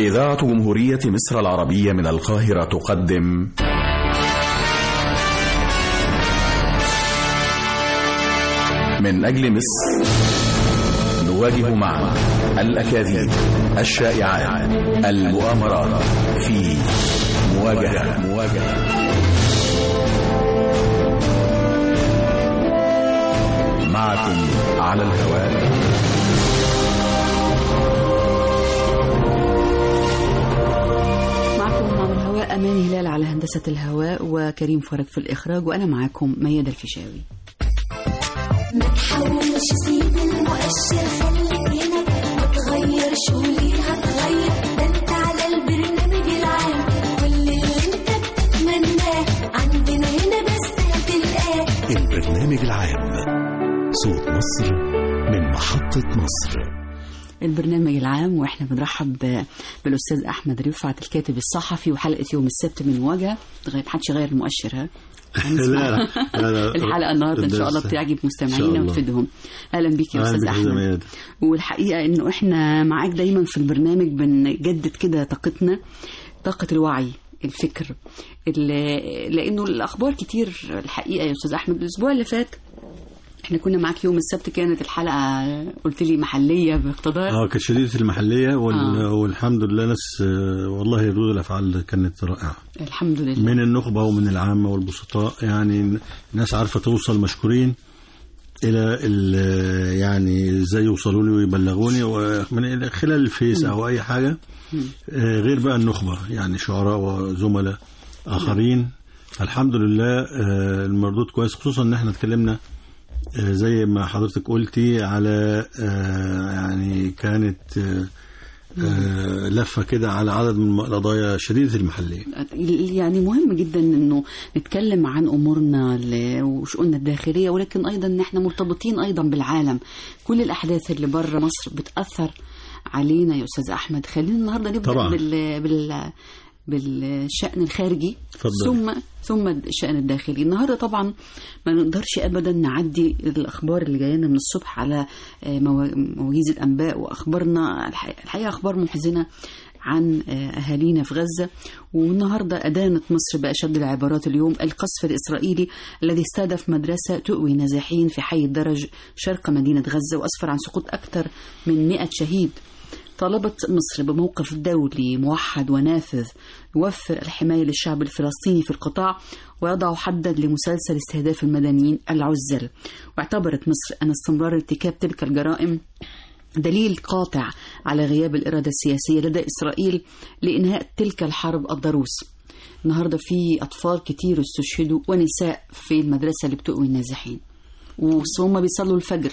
إذاعة جمهورية مصر العربية من القاهرة تقدم من أجل مصر نواجه معا الأكاذيب الشائعات المؤامرات في مواجهة مواجهة معكم على الهواء معكم على الهواء أمان هلال على هندسة الهواء وكريم فرج في الإخراج وأنا معكم ميادة الفيشاوي ما تحاولش سيب المؤشر خليك هنا ما تغيرش وليه هتغير ده انت على البرنامج العام كل اللي انت بتتمناه عندنا هنا بس هتلقاه البرنامج العام صوت مصر من محطة مصر البرنامج العام واحنا بنرحب ب- بالاستاذ احمد رفعت الكاتب الصحفي وحلقه يوم السبت من مواجهه غير محدش يغير المؤشر ها هنسمع. لا لا لا لا الحلقه النهارده ان شاء الله ده- بتعجب إن شاء مستمعينا الله. وتفيدهم اهلا بيك يا أهلا استاذ بك يا احمد زميلي. والحقيقه انه احنا معاك دايما في البرنامج بنجدد كده طاقتنا طاقه الوعي الفكر ال- لانه الاخبار كتير الحقيقه يا استاذ احمد الاسبوع اللي فات احنا كنا معاك يوم السبت كانت الحلقه قلت لي محليه باقتدار اه كانت شديدة المحلية وال... آه. والحمد لله ناس آه، والله ردود الأفعال كانت رائعة الحمد لله من النخبة ومن العامة والبسطاء يعني الناس عارفة توصل مشكورين إلى ال- يعني ازاي يوصلوا لي ويبلغوني ومن خلال الفيس أو أي حاجة آه، غير بقى النخبة يعني شعراء وزملاء آخرين الحمد لله آه، المردود كويس خصوصا ان احنا اتكلمنا آه، زي ما حضرتك قلتي على آه، يعني كانت آه، آه، لفة كده على عدد من القضايا شديدة المحلية يعني مهم جدا انه نتكلم عن امورنا ال- وشؤوننا الداخليه ولكن ايضا ان احنا مرتبطين ايضا بالعالم كل الاحداث اللي بره مصر بتاثر علينا يا استاذ احمد خلينا النهارده نبدا طبعا. بال بال بالشأن الخارجي اتفضل. ثم ثم الشأن الداخلي النهارده طبعا ما نقدرش ابدا نعدي الاخبار اللي جايه لنا من الصبح على آه، موا- مواجيز الانباء واخبارنا الحقيقه الحقيقة اخبار محزنه عن آه، اهالينا في غزه والنهارده ادانت مصر باشد العبارات اليوم القصف الاسرائيلي الذي استهدف مدرسه تؤوي نازحين في حي الدرج شرق مدينه غزه واسفر عن سقوط اكثر من 100 شهيد طالبت مصر بموقف دولي موحد ونافذ يوفر الحماية للشعب الفلسطيني في القطاع ويضع حدا لمسلسل استهداف المدنيين العزل واعتبرت مصر أن استمرار ارتكاب تلك الجرائم دليل قاطع على غياب الإرادة السياسية لدى إسرائيل لإنهاء تلك الحرب الضروس النهاردة في أطفال كتير استشهدوا ونساء في المدرسة اللي بتؤوي النازحين وهم بيصلوا الفجر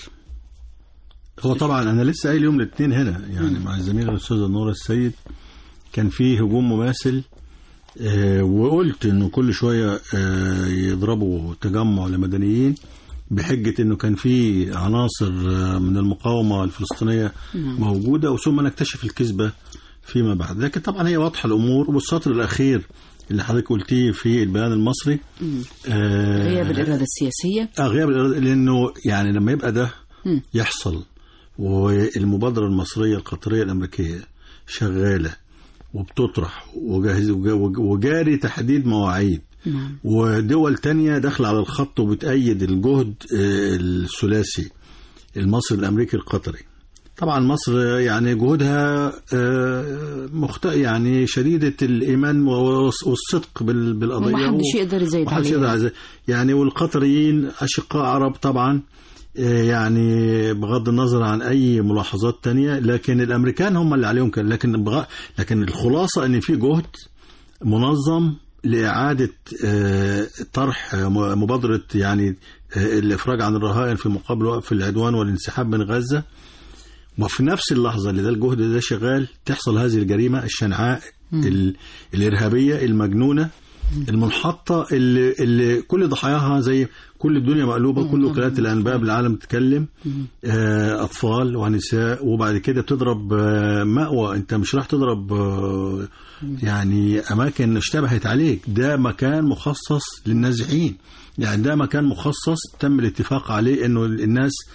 هو طبعا انا لسه قايل يوم الاثنين هنا يعني مع الزميله الاستاذه نوره السيد كان في هجوم مماثل آه، وقلت انه كل شويه آه، يضربوا تجمع لمدنيين بحجه انه كان في عناصر آه، من المقاومه الفلسطينيه موجوده وثم نكتشف الكذبه فيما بعد لكن طبعا هي واضحه الامور والسطر الاخير اللي حضرتك قلتيه في البيان المصري آه، غياب الإرادة السياسية اه غياب الإرادة لانه يعني لما يبقى ده مم. يحصل والمبادره المصريه القطريه الامريكيه شغاله وبتطرح وجاهز وجا- وجاري تحديد مواعيد نعم ودول تانية داخلة على الخط وبتأيد الجهد آه، الثلاثي المصري الأمريكي القطري طبعا مصر يعني جهودها آه، مخت... يعني شديدة الإيمان والص- والصدق بال- بالقضية ومحدش و- يقدر يزايد محدش عليها. يقدر يزايد. يعني والقطريين أشقاء عرب طبعا آه، يعني بغض النظر عن أي ملاحظات تانية لكن الأمريكان هم اللي عليهم كان لكن بغ... لكن الخلاصة إن في جهد منظم لإعادة آه، طرح آه، مبادرة يعني آه، الإفراج عن الرهائن في مقابل وقف العدوان والانسحاب من غزة وفي نفس اللحظة اللي ده الجهد ده شغال تحصل هذه الجريمة الشنعاء ال- الإرهابية المجنونة المنحطة اللي, اللي كل ضحاياها زي كل الدنيا مقلوبة كل وكالات الأنباء بالعالم تتكلم آه، أطفال ونساء وبعد كده بتضرب آه، مأوى أنت مش راح تضرب آه، يعني أماكن اشتبهت عليك ده مكان مخصص للنازحين يعني ده مكان مخصص تم الاتفاق عليه أنه الناس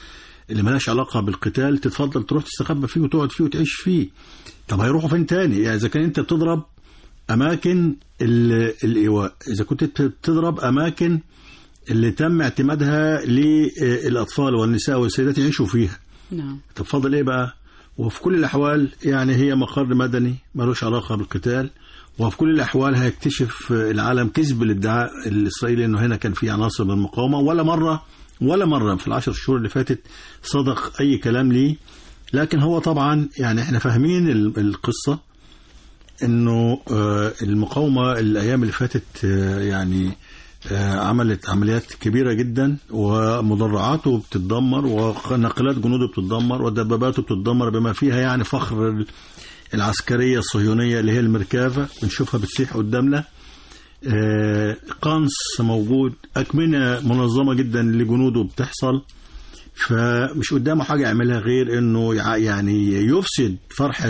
اللي ملهاش علاقه بالقتال تتفضل تروح تستخبى فيه وتقعد فيه وتعيش فيه طب هيروحوا فين تاني يعني اذا كان انت بتضرب اماكن ال- الايواء اذا كنت بت- بتضرب اماكن اللي تم اعتمادها للاطفال والنساء والسيدات يعيشوا فيها نعم طب فاضل ايه بقى وفي كل الاحوال يعني هي مقر مدني ملوش علاقه بالقتال وفي كل الاحوال هيكتشف العالم كذب الادعاء الاسرائيلي انه هنا كان في عناصر من المقاومه ولا مره ولا مره في العشر شهور اللي فاتت صدق اي كلام ليه لكن هو طبعا يعني احنا فاهمين ال- القصه انه آه، المقاومه الايام اللي فاتت آه، يعني آه، عملت عمليات كبيره جدا ومدرعاته بتتدمر وناقلات جنوده بتتدمر ودباباته بتتدمر بما فيها يعني فخر ال- العسكريه الصهيونيه اللي هي المركافه بنشوفها بتسيح قدامنا آه، قنص موجود أكمنة منظمة جدا لجنوده بتحصل فمش قدامه حاجة يعملها غير انه يع- يعني يفسد فرحة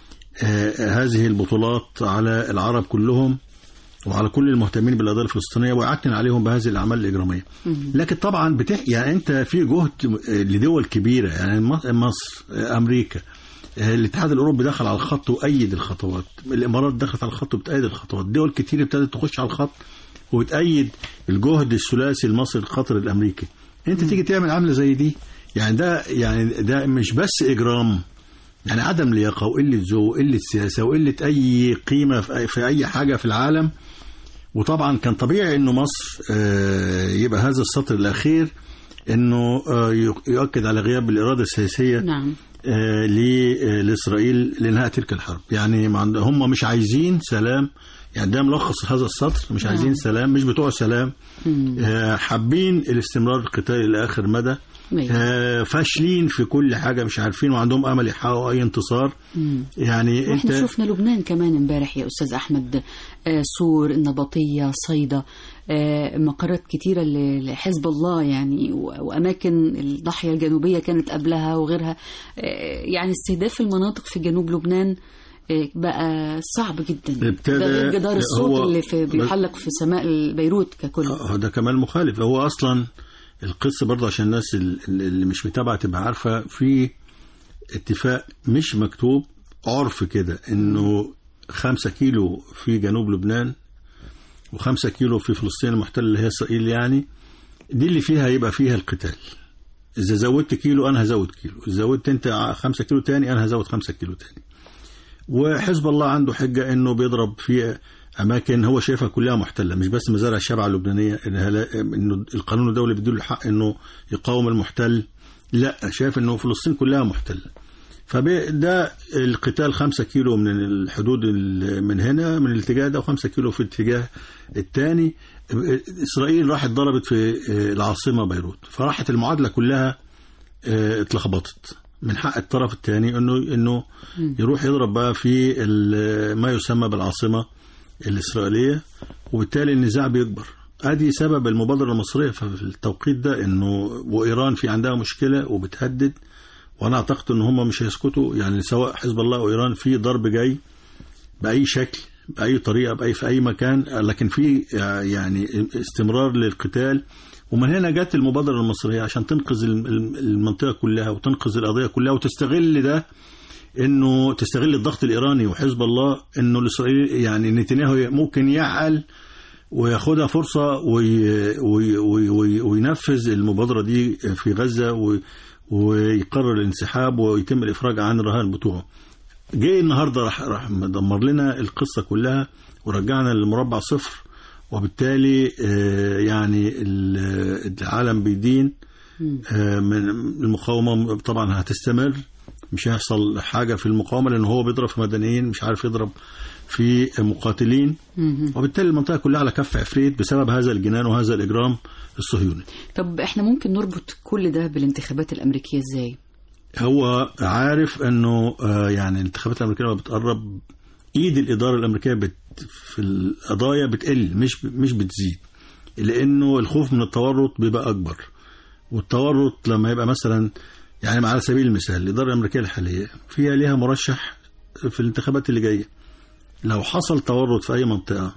آه، هذه البطولات على العرب كلهم وعلى كل المهتمين بالقضيه الفلسطينيه ويعكن عليهم بهذه الاعمال الاجراميه. لكن طبعا بتح يعني انت في جهد لدول كبيره يعني م- مصر آه، امريكا آه، الاتحاد الاوروبي دخل على الخط وايد الخطوات، الامارات دخلت على الخط وبتأيد الخطوات، دول كتير ابتدت تخش على الخط وبتأيد الجهد الثلاثي المصري القطري الامريكي. انت تيجي تعمل عمله زي دي يعني ده يعني ده مش بس اجرام يعني عدم لياقه وقله ذوق وقله سياسه وقله اي قيمه في أي- في اي حاجه في العالم وطبعا كان طبيعي انه مصر آه، يبقى هذا السطر الاخير انه آه، يؤ- يؤكد على غياب الاراده السياسيه نعم آه، ل- آه، لاسرائيل لانهاء تلك الحرب يعني ما عند- هم مش عايزين سلام يعني ده ملخص هذا السطر مش نعم. عايزين سلام مش بتوع سلام مم. آه، حابين الاستمرار القتالي الى اخر مدى أيوة. آه، فاشلين في كل حاجه مش عارفين وعندهم امل يحققوا اي انتصار مم. يعني واحنا انت شفنا لبنان كمان امبارح يا استاذ احمد آه، سور النبطيه صيدا آه، مقرات كتيره ل- لحزب الله يعني و- واماكن الضاحيه الجنوبيه كانت قبلها وغيرها آه، يعني استهداف المناطق في جنوب لبنان آه، بقى صعب جدا ابتدى- ده غير جدار الصوت هو- اللي في بيحلق في سماء بيروت ككل آه، ده كمان مخالف هو اصلا القصه برضه عشان الناس ال- اللي مش متابعه تبقى عارفه في اتفاق مش مكتوب عرف كده انه خمسة كيلو في جنوب لبنان وخمسة كيلو في فلسطين المحتلة اللي هي اسرائيل يعني دي اللي فيها يبقى فيها القتال اذا زودت كيلو انا هزود كيلو اذا زودت انت ع- خمسة كيلو تاني انا هزود خمسة كيلو تاني وحزب الله عنده حجة انه بيضرب في اماكن هو شايفها كلها محتله مش بس مزارع الشبعه اللبنانيه انها لا انه القانون الدولي بيديله الحق انه يقاوم المحتل لا شايف انه فلسطين كلها محتله فده القتال خمسة كيلو من الحدود ال- من هنا من الاتجاه ده وخمسة كيلو في الاتجاه الثاني اسرائيل راحت ضربت في العاصمه بيروت فراحت المعادله كلها اه، اتلخبطت من حق الطرف الثاني انه انه يروح يضرب بقى في ال- ما يسمى بالعاصمه الاسرائيليه وبالتالي النزاع بيكبر ادي سبب المبادره المصريه في التوقيت ده انه وايران في عندها مشكله وبتهدد وانا اعتقد ان هم مش هيسكتوا يعني سواء حزب الله او ايران في ضرب جاي باي شكل باي طريقه باي في اي مكان لكن في يعني استمرار للقتال ومن هنا جت المبادره المصريه عشان تنقذ الم- المنطقه كلها وتنقذ القضيه كلها وتستغل ده انه تستغل الضغط الايراني وحزب الله انه الاسرائيلي يعني نتنياهو ممكن يعقل وياخدها فرصه وي وي وي وي وينفذ المبادره دي في غزه وي ويقرر الانسحاب ويتم الافراج عن الرهان بتوعه. جه النهارده راح راح مدمر لنا القصه كلها ورجعنا للمربع صفر وبالتالي آه، يعني ال- العالم بيدين آه، من المقاومه طبعا هتستمر مش هيحصل حاجه في المقاومه لان هو بيضرب في مدنيين مش عارف يضرب في مقاتلين مهم. وبالتالي المنطقه كلها على كف عفريت بسبب هذا الجنان وهذا الاجرام الصهيوني. طب احنا ممكن نربط كل ده بالانتخابات الامريكيه ازاي؟ هو عارف انه آه، يعني الانتخابات الامريكيه لما بتقرب ايد الاداره الامريكيه بت في القضايا بتقل مش مش بتزيد لانه الخوف من التورط بيبقى اكبر والتورط لما يبقى مثلا يعني على سبيل المثال الاداره الامريكيه الحاليه فيها ليها مرشح في الانتخابات اللي جايه لو حصل تورط في اي منطقه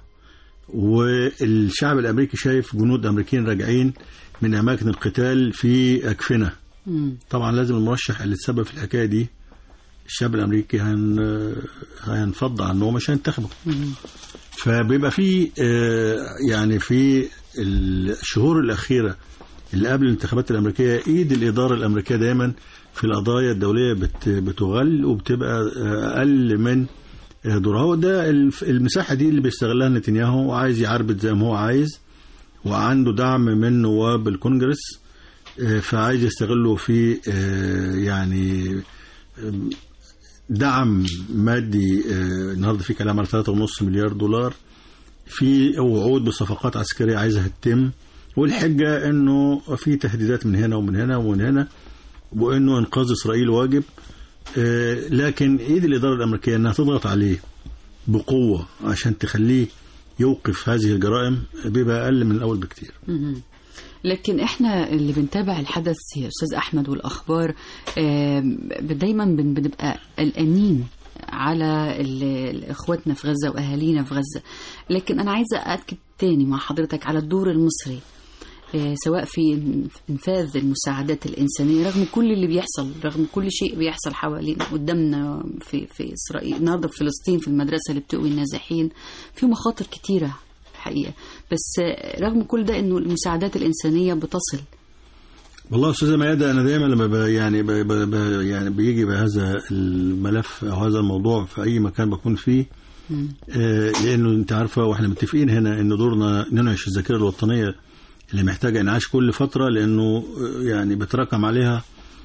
والشعب الامريكي شايف جنود امريكيين راجعين من اماكن القتال في اكفنه مم. طبعا لازم المرشح اللي تسبب في الحكايه دي الشعب الامريكي هين هينفض عنه ومش هينتخبه فبيبقى في آه، يعني في الشهور الاخيره اللي قبل الانتخابات الامريكيه ايد الاداره الامريكيه دايما في القضايا الدوليه بت- بتغل وبتبقى آه، اقل من آه، دورها وده الف- المساحه دي اللي بيستغلها نتنياهو وعايز يعربد زي ما هو عايز وعنده دعم من نواب الكونجرس آه، فعايز يستغله في آه، يعني آم، دعم مادي آه، النهارده في كلام على 3.5 مليار دولار في وعود بصفقات عسكريه عايزها تتم والحجه انه في تهديدات من هنا ومن هنا ومن هنا وانه انقاذ اسرائيل واجب آه، لكن ايد الاداره الامريكيه انها تضغط عليه بقوه عشان تخليه يوقف هذه الجرائم بيبقى اقل من الاول بكتير مهم. لكن احنا اللي بنتابع الحدث يا استاذ احمد والاخبار آم، دايما بن- بنبقى قلقانين على ال- اخواتنا في غزه واهالينا في غزه لكن انا عايزه اكد تاني مع حضرتك على الدور المصري آه، سواء في انفاذ المساعدات الانسانيه رغم كل اللي بيحصل رغم كل شيء بيحصل حوالينا قدامنا في في اسرائيل النهارده في فلسطين في المدرسه اللي بتقوي النازحين في مخاطر كتيره الحقيقه بس آه، رغم كل ده انه المساعدات الانسانيه بتصل والله يا استاذه ميادة انا دايما لما ب يعني ب ب ب يعني بيجي بهذا الملف او هذا الموضوع في اي مكان بكون فيه آه لانه انت عارفه واحنا متفقين هنا ان دورنا ننعش الذاكره الوطنيه اللي محتاجه انعاش كل فتره لانه آه، يعني بتراكم عليها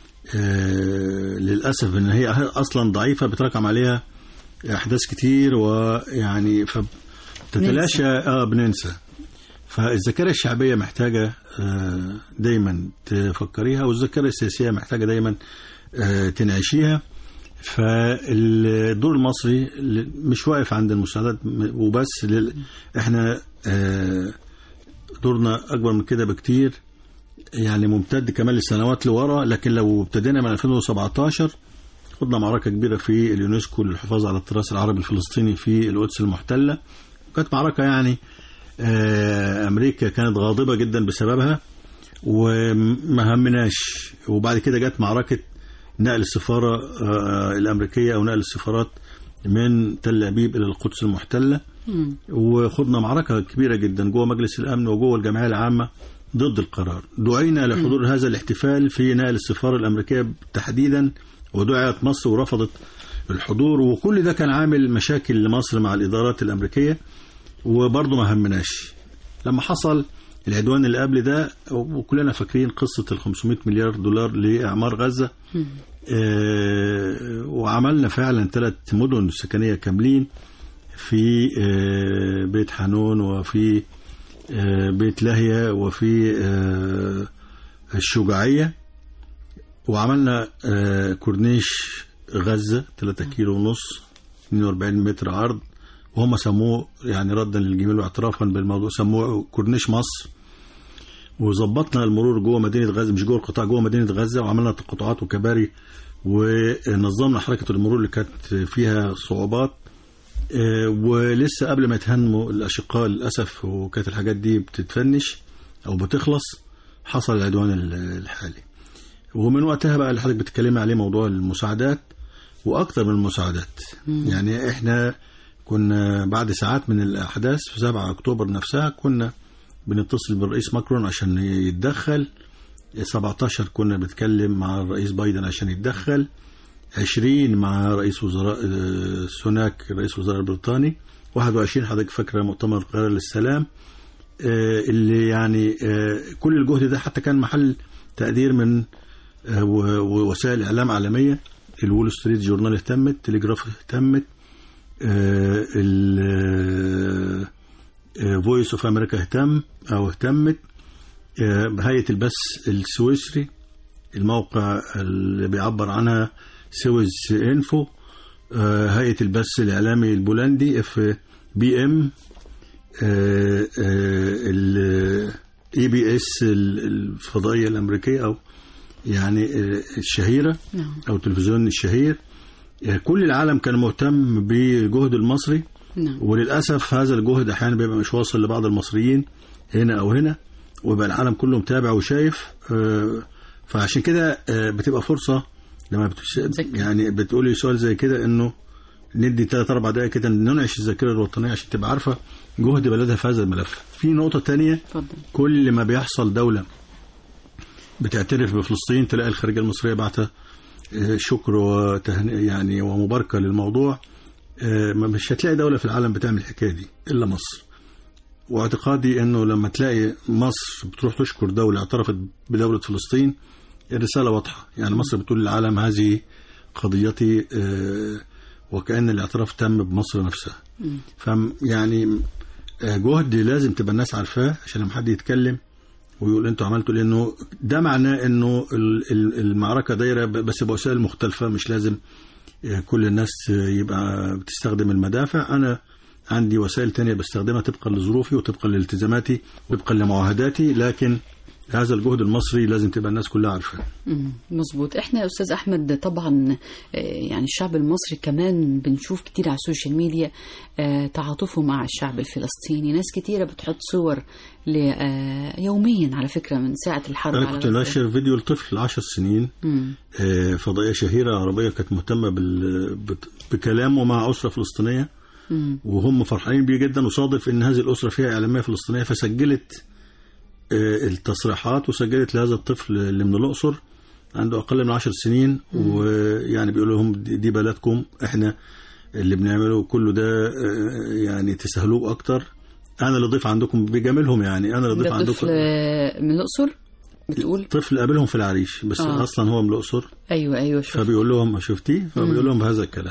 آه للاسف ان هي اصلا ضعيفه بتراكم عليها احداث كتير ويعني فبتتلاشى اه بننسى فالذاكره الشعبيه محتاجه آه، دايما تفكريها والذاكره السياسيه محتاجه دايما آه، تنعشيها فالدور المصري اللي مش واقف عند المساعدات م- وبس لل... احنا آه، دورنا اكبر من كده بكتير يعني ممتد كمان لسنوات لورا لكن لو ابتدينا من 2017 خدنا معركه كبيره في اليونسكو للحفاظ على التراث العربي الفلسطيني في القدس المحتله كانت معركه يعني آه، امريكا كانت غاضبه جدا بسببها وما همناش وبعد كده جت معركه نقل السفاره آه، الامريكيه او نقل السفارات من تل ابيب الى القدس المحتله وخضنا معركه كبيره جدا جوه مجلس الامن وجوه الجمعيه العامه ضد القرار دعينا لحضور هذا الاحتفال في نقل السفاره الامريكيه تحديدا ودعت مصر ورفضت الحضور وكل ده كان عامل مشاكل لمصر مع الادارات الامريكيه وبرضه ما همناش لما حصل العدوان اللي قبل ده وكلنا فاكرين قصة ال 500 مليار دولار لإعمار غزة آه وعملنا فعلا ثلاث مدن سكنية كاملين في آه بيت حانون وفي آه بيت لاهيا وفي آه الشجاعية وعملنا آه كورنيش غزة 3 كيلو ونص 42 متر عرض وهم سموه يعني ردا للجميل واعترافا بالموضوع سموه كورنيش مصر وظبطنا المرور جوه مدينه غزه مش جوه القطاع جوه مدينه غزه وعملنا تقاطعات وكباري ونظمنا حركه المرور اللي كانت فيها صعوبات آه، ولسه قبل ما يتهنموا الاشقاء للاسف وكانت الحاجات دي بتتفنش او بتخلص حصل العدوان ال- الحالي ومن وقتها بقى اللي حضرتك بتتكلمي عليه موضوع المساعدات واكثر من المساعدات يعني احنا كنا بعد ساعات من الاحداث في 7 اكتوبر نفسها كنا بنتصل بالرئيس ماكرون عشان يتدخل 17 كنا بنتكلم مع الرئيس بايدن عشان يتدخل 20 مع رئيس وزراء آه، سوناك رئيس الوزراء البريطاني 21 حضرتك فاكره مؤتمر القاهره للسلام آه، اللي يعني آه، كل الجهد ده حتى كان محل تقدير من آه، و- ووسائل اعلام عالميه الول ستريت جورنال اهتمت تليجراف اهتمت فويس اوف امريكا اهتم او اهتمت آه، هيئه البث السويسري الموقع اللي بيعبر عنها سويس انفو آه، هيئه البث الاعلامي البولندي اف بي ام الاي بي اس الفضائيه الامريكيه او يعني آه، الشهيره نعم. او التلفزيون الشهير آه، كل العالم كان مهتم بالجهد المصري نعم وللاسف هذا الجهد احيانا بيبقى مش واصل لبعض المصريين هنا او هنا ويبقى العالم كله متابع وشايف آه، فعشان كده آه، بتبقى فرصه لما بتش... ذكي. يعني بتقولي سؤال زي كده انه ندي ثلاث اربع دقائق كده ننعش الذاكره الوطنيه عشان تبقى عارفه جهد بلدها في هذا الملف. في نقطه تانية اتفضل كل ما بيحصل دولة بتعترف بفلسطين تلاقي الخارجية المصرية بعتها آه، شكر وتهنئة يعني ومباركة للموضوع آه، ما مش هتلاقي دولة في العالم بتعمل الحكاية دي إلا مصر واعتقادي انه لما تلاقي مصر بتروح تشكر دولة اعترفت بدولة فلسطين الرسالة واضحة يعني مصر بتقول للعالم هذه قضيتي آه، وكأن الاعتراف تم بمصر نفسها فم يعني آه، جهد لازم تبقى الناس عارفاه عشان لما حد يتكلم ويقول انتوا عملتوا لانه ده معناه انه ال- ال- المعركه دايره ب- بس بوسائل مختلفه مش لازم آه، كل الناس آه، يبقى بتستخدم المدافع انا عندي وسائل تانية بستخدمها طبقا لظروفي وطبقا لالتزاماتي وطبقا لمعاهداتي لكن هذا الجهد المصري لازم تبقى الناس كلها عارفاه مم، مظبوط احنا يا استاذ احمد طبعا آه، يعني الشعب المصري كمان بنشوف كتير على السوشيال ميديا آه، تعاطفه مع الشعب الفلسطيني ناس كتيرة بتحط صور ل- آه، يوميا على فكرة من ساعة الحرب انا على كنت غزة. ناشر فيديو لطفل 10 سنين مم، آه، فضائيه شهيره عربيه كانت مهتمه بال- بت- بكلامه مع اسره فلسطينيه مم، وهم فرحانين بيه جدا وصادف ان هذه الاسره فيها اعلاميه فلسطينيه فسجلت آه، التصريحات وسجلت لهذا الطفل اللي من الاقصر عنده اقل من عشر سنين ويعني بيقول لهم دي دي بلدكم احنا اللي بنعمله كله ده آه، يعني تسهلوه اكتر انا اللي ضيف عندكم بيجاملهم يعني انا اللي ضيف ده طفل عندكم آه، من الأقصر بتقول طفل قابلهم في العريش بس آه. آه. اصلا هو من الاقصر أيوة أيوة شوف فبيقول لهم شفتي فبيقول لهم بهذا الكلام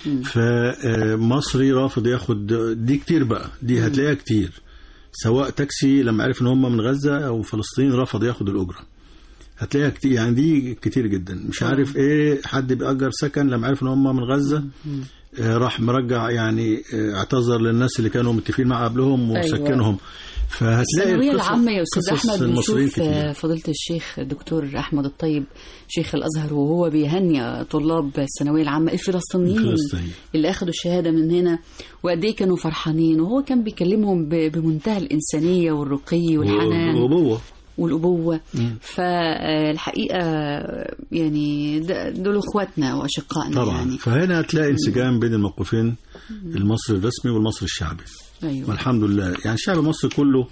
فمصري رافض ياخد دي كتير بقى دي هتلاقيها كتير سواء تاكسي لما عرف ان هم من غزه او فلسطين رفض ياخد الاجره هتلاقيها كتير يعني دي كتير جدا مش عارف ايه حد بيأجر سكن لما عرف ان هم من غزه آه، راح مرجع يعني آه، اعتذر للناس اللي كانوا متفقين معاه قبلهم أيوة. وسكنهم فهتلاقي الثانوية القصص- العامة يا أستاذ قصص أحمد المصريين بنشوف كتير. آه، فضيلة الشيخ دكتور أحمد الطيب شيخ الأزهر وهو بيهني طلاب الثانوية العامة الفلسطينيين الفلسطينيين. اللي أخدوا الشهادة من هنا وقد إيه كانوا فرحانين وهو كان بيكلمهم ب- بمنتهى الإنسانية والرقي والحنان وابوه والأبوة فالحقيقة يعني ده- دول إخواتنا وأشقائنا طبعا يعني فهنا هتلاقي انسجام بين الموقفين المصري الرسمي والمصري الشعبي أيوة والحمد لله يعني الشعب المصري كله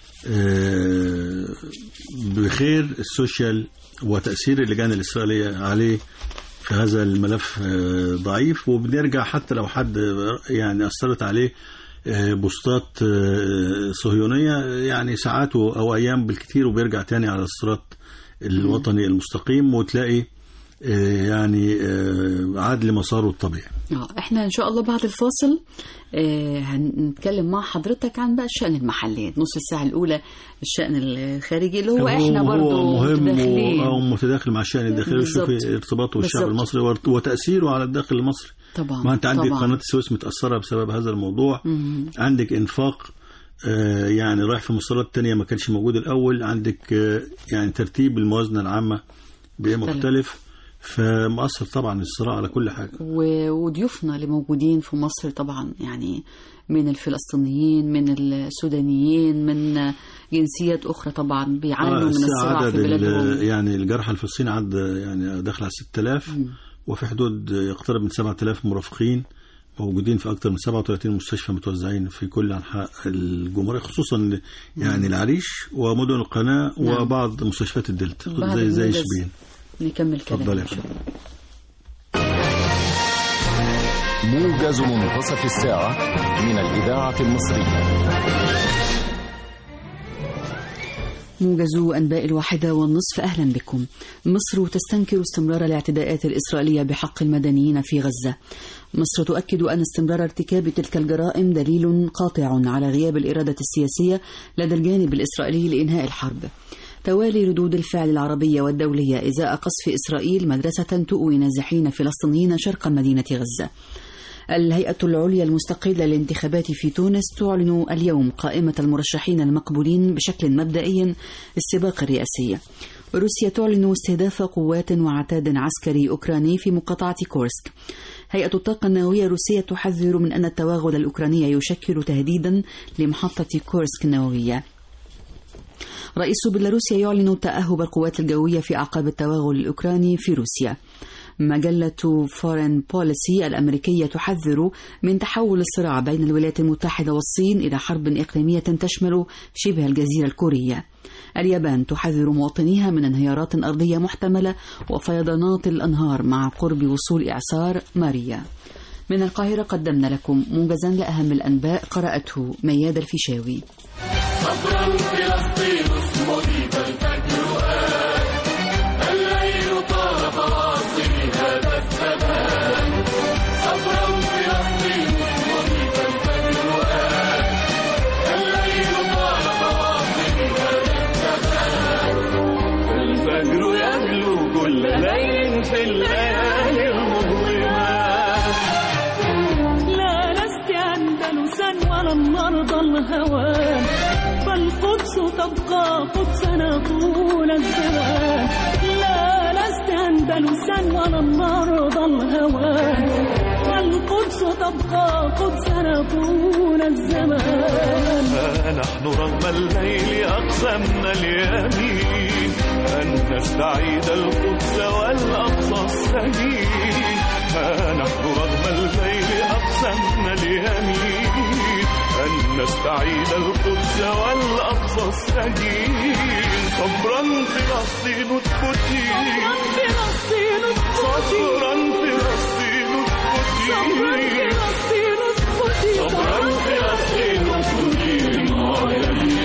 آه، بخير السوشيال وتأثير اللجان الإسرائيلية عليه في هذا الملف آه، ضعيف وبنرجع حتى لو حد يعني أثرت عليه آه، بوستات آه، صهيونية يعني ساعات أو أيام بالكثير وبيرجع تاني على الصراط الوطني المستقيم وتلاقي آه، يعني آه، عاد لمساره الطبيعي اه احنا ان شاء الله بعد الفاصل آه هنتكلم مع حضرتك عن بقى الشأن المحلي نص الساعة الأولى الشأن الخارجي اللي هو احنا برضو هو مهم متداخلين و- او متداخل مع الشان الداخلي بالظبط. وشوفي ارتباطه بالشعب بالظبط. المصري وارت- وتاثيره على الداخل المصري طبعا ما انت عندك طبعا. قناه السويس متاثره بسبب هذا الموضوع مم. عندك انفاق آه، يعني رايح في مصطلحات تانية ما كانش موجود الاول عندك آه، يعني ترتيب الموازنه العامه بقى مختلف. مختلف فمؤثر طبعا الصراع على كل حاجه و- وضيوفنا اللي موجودين في مصر طبعا يعني من الفلسطينيين من السودانيين من جنسيات أخرى طبعا بيعانوا من الس- الصراع عدد في ال- بلادهم يعني الجرحى الفلسطينيين عد يعني داخل على 6000 وفي حدود يقترب من 7000 مرافقين موجودين في اكثر من 37 مستشفى متوزعين في كل انحاء الجمهوريه خصوصا يعني العريش ومدن القناه نعم. وبعض مستشفيات الدلتا بعد زي زي الموجز. شبين نكمل كلام اتفضلي يا إن شاء فندم. الله. موجز منتصف الساعة من الإذاعة المصرية موجز أنباء الواحدة والنصف أهلا بكم مصر تستنكر استمرار الاعتداءات الإسرائيلية بحق المدنيين في غزة مصر تؤكد أن استمرار ارتكاب تلك الجرائم دليل قاطع على غياب الإرادة السياسية لدى الجانب الإسرائيلي لإنهاء الحرب توالي ردود الفعل العربية والدولية إزاء قصف إسرائيل مدرسة تؤوي نازحين فلسطينيين شرق مدينة غزة الهيئة العليا المستقلة للانتخابات في تونس تعلن اليوم قائمة المرشحين المقبولين بشكل مبدئي للسباق الرئاسي. روسيا تعلن استهداف قوات وعتاد عسكري أوكراني في مقاطعة كورسك. هيئة الطاقة النووية الروسية تحذر من أن التوغل الأوكراني يشكل تهديدا لمحطة كورسك النووية. رئيس بيلاروسيا يعلن تأهب القوات الجوية في أعقاب التوغل الأوكراني في روسيا مجلة فورين بوليسي الأمريكية تحذر من تحول الصراع بين الولايات المتحدة والصين إلى حرب إقليمية تشمل شبه الجزيرة الكورية اليابان تحذر مواطنيها من انهيارات أرضية محتملة وفيضانات الأنهار مع قرب وصول إعصار ماريا من القاهرة قدمنا لكم موجزا لأهم الأنباء قرأته مياد الفيشاوي الفجر يغلو كل ليل في الليالي المظلمة لا لست أندلسا ولا الأرض الهوان فالقدس تبقى قدسنا طول الزمان لا لست أندلسا ولا الأرض الهوان فالقدس تبقى قدسنا طول الزمان نحن رغم الليل أقسمنا اليمين أن نستعيد القدس والأقصى السجين نحن رغم الليل أقسمنا اليمين أن نستعيد القدس والأقصى السجين صبرا فلسطين اسكتي فلسطين اسكتي صبرا فلسطين صبرا اسكتي فلسطين اسكتي صبرا فلسطين اسكتي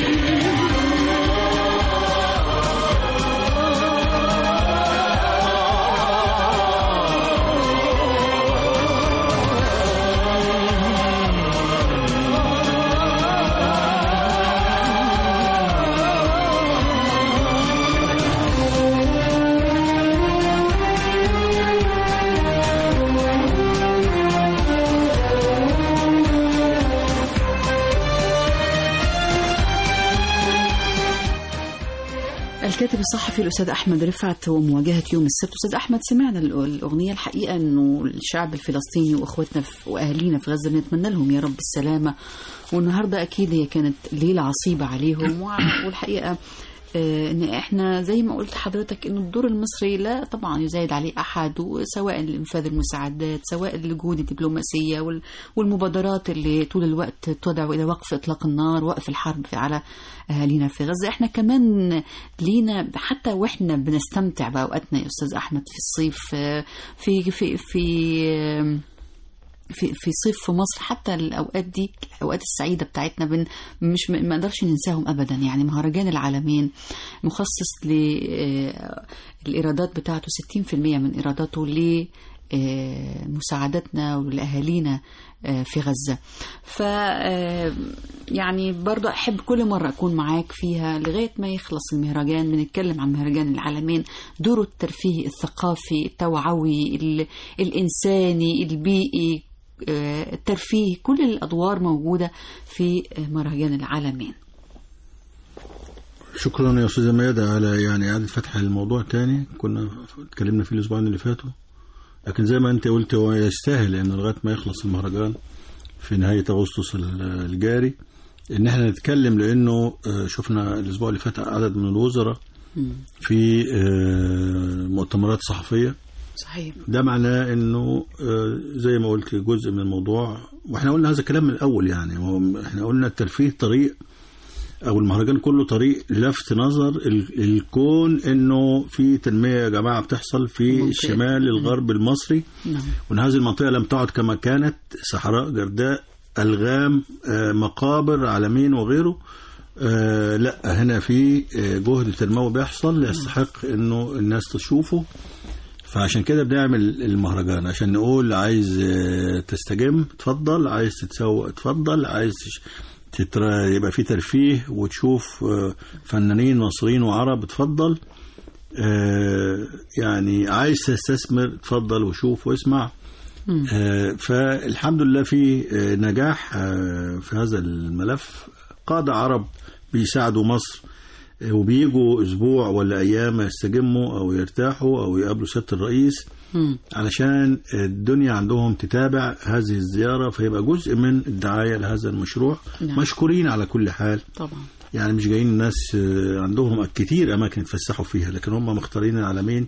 الكاتب الصحفي الأستاذ أحمد رفعت ومواجهة يوم السبت أستاذ أحمد سمعنا الأ- الأغنية الحقيقة أنه الشعب الفلسطيني وأخواتنا في- وأهالينا في غزة نتمنى لهم يا رب السلامة والنهاردة أكيد هي كانت ليلة عصيبة عليهم وع- والحقيقة آه، ان احنا زي ما قلت حضرتك ان الدور المصري لا طبعا يزايد عليه احد سواء لانفاذ المساعدات سواء الجهود الدبلوماسيه وال- والمبادرات اللي طول الوقت تدعو الى وقف اطلاق النار وقف الحرب في- على اهالينا في غزه احنا كمان لينا حتى واحنا بنستمتع باوقاتنا يا استاذ احمد في الصيف آه، في في في آه، في في صيف في مصر حتى الاوقات دي الاوقات السعيده بتاعتنا بن مش ما نقدرش ننساهم ابدا يعني مهرجان العالمين مخصص للايرادات بتاعته 60% من ايراداته ل آه، مساعدتنا ولاهالينا آه، في غزه ف آه، يعني برضه احب كل مره اكون معاك فيها لغايه ما يخلص المهرجان بنتكلم عن مهرجان العالمين دوره الترفيهي الثقافي التوعوي ال- الانساني البيئي آه، الترفيه كل الادوار موجوده في آه، مهرجان العالمين شكرا يا استاذه ميادة على يعني اعاده فتح الموضوع تاني كنا اتكلمنا فيه الاسبوعين اللي فاتوا لكن زي ما انت قلت هو يستاهل ان لغايه ما يخلص المهرجان في نهايه اغسطس ال- الجاري ان احنا نتكلم لانه آه، شفنا الاسبوع اللي فات عدد من الوزراء في آه، مؤتمرات صحفيه صحيح ده معناه انه آه، زي ما قلت جزء من الموضوع واحنا قلنا هذا الكلام من الاول يعني هو احنا قلنا الترفيه طريق او المهرجان كله طريق لفت نظر ال- الكون انه في تنميه يا جماعه بتحصل في منطقة. الشمال الغرب المصري نعم وان هذه المنطقه لم تعد كما كانت صحراء جرداء الغام آه، مقابر عالمين وغيره آه لا هنا في آه، جهد تنموي بيحصل يستحق انه الناس تشوفه فعشان كده بنعمل المهرجان عشان نقول عايز آه، تستجم اتفضل عايز تتسوق اتفضل عايز تش- تتر... يبقى في ترفيه وتشوف آه، فنانين مصريين وعرب اتفضل آه، يعني عايز تستثمر اتفضل وشوف واسمع آه، فالحمد لله في آه، نجاح آه، في هذا الملف قادة عرب بيساعدوا مصر آه، وبيجوا اسبوع ولا ايام يستجموا او يرتاحوا او يقابلوا سياده الرئيس مم. علشان الدنيا عندهم تتابع هذه الزيارة فيبقى جزء من الدعاية لهذا المشروع نعم. مشكورين على كل حال طبعا يعني مش جايين الناس آه، عندهم كتير أماكن يتفسحوا فيها لكن هم مختارين العالمين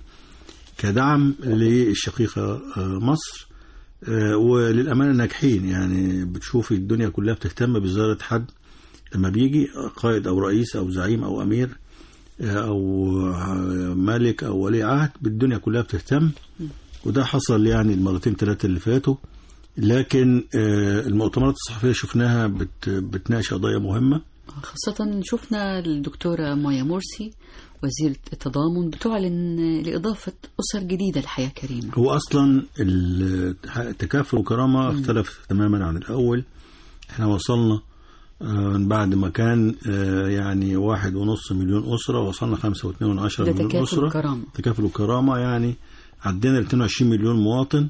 كدعم للشقيقة آه، مصر آه، وللأمانة ناجحين يعني بتشوفي الدنيا كلها بتهتم بزيارة حد لما بيجي قائد أو رئيس أو زعيم أو أمير آه، أو آه، ملك أو ولي عهد بالدنيا كلها بتهتم وده حصل يعني المرتين ثلاثة اللي فاتوا لكن آه، المؤتمرات الصحفية شفناها بت- بتناقش قضايا مهمة خاصة شفنا الدكتورة مايا مرسي وزيرة التضامن بتعلن لإضافة أسر جديدة لحياة كريمة هو اصلا ال- التكافل والكرامه اختلف تماما عن الاول احنا وصلنا آه، بعد ما كان آه، يعني واحد ونص مليون أسرة وصلنا خمسة واثنين من عشرة ده مليون تكافل أسرة وكرامة. تكافل وكرامة يعني عدينا ال 22 مليون مواطن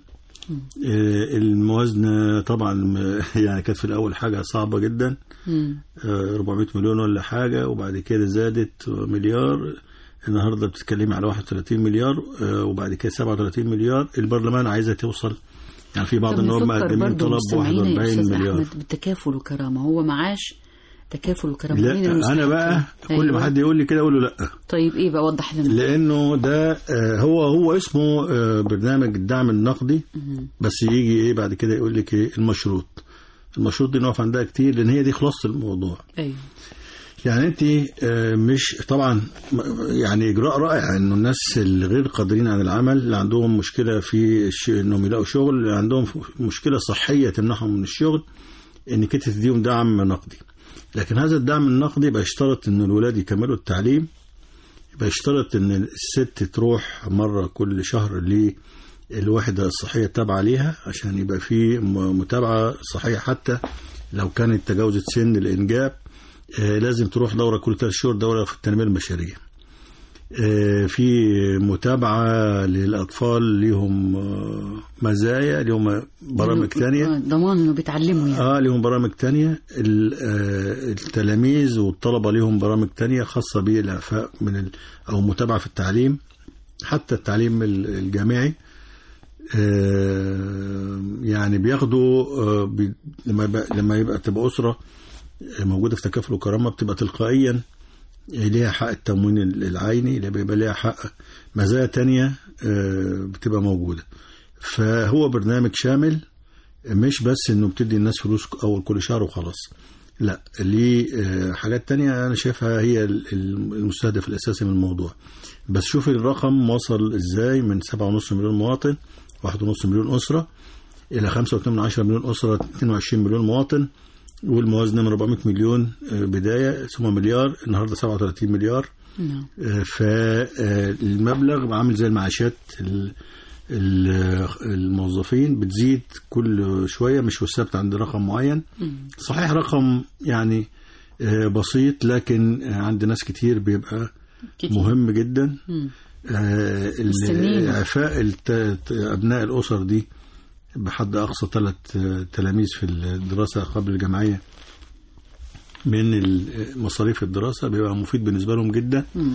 آه، الموازنة طبعا م- يعني كانت في الأول حاجة صعبة جدا مم. آه، 400 مليون ولا حاجة وبعد كده زادت مليار النهاردة بتتكلمي على 31 مليار آه، وبعد كده 37 مليار البرلمان عايزة توصل يعني في بعض طب النواب نفكر مقدمين برضو طلب مستمعينا يا 41 أستاذ مليار أحمد بالتكافل وكرامة هو معاش تكافل وكرامة مين لا المستحق؟ أنا بقى كل أيوة. ما حد يقول لي كده أقول له لا طيب إيه بقى وضح لنا لأنه ده آه، هو هو اسمه آه، برنامج الدعم النقدي بس يجي إيه بعد كده يقول لك إيه المشروط المشروط دي نقف عندها كتير لأن هي دي خلاصة الموضوع أيوه يعني انت آه، مش طبعا م- يعني اجراء رائع انه الناس اللي غير قادرين عن العمل اللي عندهم مشكله في الش- انهم يلاقوا شغل اللي عندهم ف- مشكله صحيه تمنعهم من الشغل انك انت تديهم دعم نقدي لكن هذا الدعم النقدي بيشترط ان الولاد يكملوا التعليم بيشترط ان الست تروح مره كل شهر للوحده الصحيه التابعه ليها عشان يبقى في م- متابعه صحيه حتى لو كانت تجاوزت سن الانجاب آه، لازم تروح دورة كل ثلاث شهور دورة في التنمية البشرية آه، في متابعة للأطفال ليهم آه، مزايا ليهم برامج تانية آه، ضمان إنه بيتعلموا يعني اه ليهم برامج تانية ال- آه، التلاميذ والطلبة ليهم برامج تانية خاصة بالإعفاء من ال أو متابعة في التعليم حتى التعليم ال- الجامعي آه، يعني بياخدوا آه، بي- لما يبقى لما يبقى تبقى أسرة موجودة في تكافل وكرامة بتبقى تلقائيا ليها حق التموين العيني اللي بيبقى ليها حق مزايا تانية آه، بتبقى موجودة فهو برنامج شامل مش بس انه بتدي الناس فلوس اول كل شهر وخلاص لا ليه آه، حاجات تانية انا شايفها هي ال- ال- المستهدف الاساسي من الموضوع بس شوف الرقم وصل ازاي من 7.5 مليون مواطن 1.5 مليون اسره الى 5.8 مليون اسره 22 مليون مواطن والموازنه من 400 مليون آه، بدايه ثم مليار النهارده 37 مليار نعم فالمبلغ عامل زي المعاشات ال- ال- الموظفين بتزيد كل شويه مش ثابت عند رقم معين صحيح رقم يعني آه، بسيط لكن آه، عند ناس كتير بيبقى كتير. مهم جدا مم. آه، ال- مستنيين. اعفاء الت- ابناء الاسر دي بحد اقصى ثلاث تلاميذ في الدراسه قبل الجامعيه من ال- مصاريف الدراسه بيبقى مفيد بالنسبه لهم جدا مم.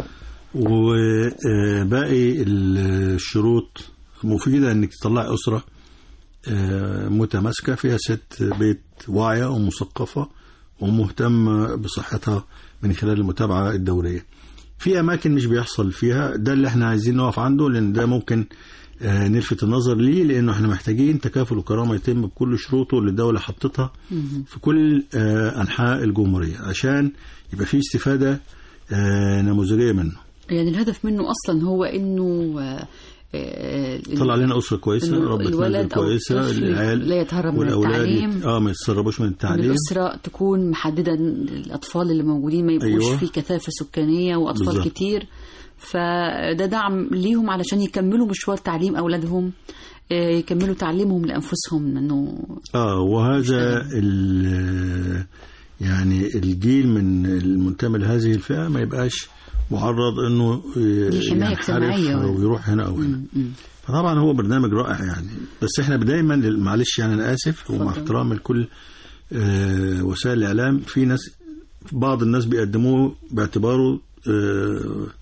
وباقي الشروط مفيده انك تطلعي اسره آه، متماسكه فيها ست بيت واعيه ومثقفه ومهتمه بصحتها من خلال المتابعه الدوريه. في اماكن مش بيحصل فيها ده اللي احنا عايزين نقف عنده لان ده ممكن آه، نلفت النظر ليه لانه احنا محتاجين تكافل وكرامه يتم بكل شروطه اللي الدوله حطتها في كل آه، انحاء الجمهوريه عشان يبقى في استفاده آه، نموذجيه منه. يعني الهدف منه أصلا هو إنه آه، آه، طلع لنا اسره كويسه إنه ربة الولد منزل أو كويسه الطفل العيال لا يتهرب من والأولاد التعليم. يت- اه ما يتسربوش من إن التعليم الأسرة تكون محددة الأطفال اللي موجودين ما يبقوش أيوة. في كثافة سكانية وأطفال بالظبط. كتير فده دعم ليهم علشان يكملوا مشوار تعليم أولادهم آه، يكملوا تعليمهم لأنفسهم إنه اه وهذا ال- يعني الجيل من المنتمي لهذه الفئه ما يبقاش معرض انه دي حماية ينحرف اجتماعية. او يروح هنا او هنا فطبعا هو برنامج رائع يعني بس احنا دايما لل- معلش يعني انا اسف ومع اتفضل. احترام لكل آه، وسائل الاعلام في ناس بعض الناس بيقدموه باعتباره آه،